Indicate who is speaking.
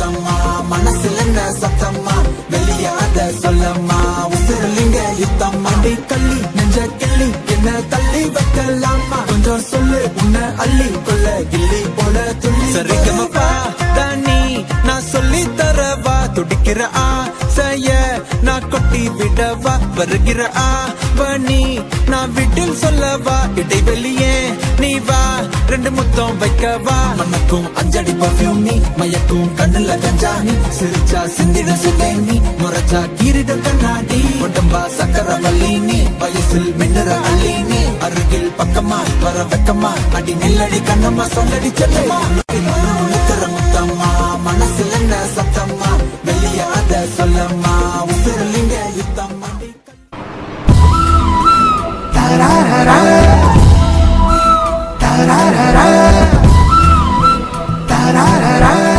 Speaker 1: முத்தம்மா மனசுல என்ன சத்தம்மா வெளிய அத சொல்லம்மா உசுரலிங்க யுத்தம்மா அடி கள்ளி நெஞ்ச கிள்ளி என்ன தள்ளி வைக்கலாமா கொஞ்சம் சொல்லு உன்னை அள்ளி கொள்ள கிள்ளி போல துள்ளி சரிகமப்பா தானி நான் சொல்லி தரவா துடிக்கிற ஆசைய நான் கொட்டி விடவா வருகிற ஆவணி நான் வீட்டில் சொல்லவா இடைவெளியே நீ வா ரெண்டு முத்தம் வைக்கவா மனக்கும் அஞ்சடி பர்ஃபியூம் நீ மயக்கும் கண்ணுல கஞ்சா நீ சிரிச்சா சிந்திட சிந்தை நீ முறைச்சா கீரிட கண்ணாடி உடம்பா சக்கர வள்ளி நீ வயசில் மின்னுற அள்ளி நீ அருகில் பக்கமா வர வெக்கமா அடி நில்லடி கண்ணம்மா சொல்லடி செல்லம்மா உனக்குற முத்தம்மா மனசுல என்ன சத்தம்மா வெளிய அத சொல்லம்மா உசுரலிங்க யுத்தம்மா
Speaker 2: Da-da-da-da.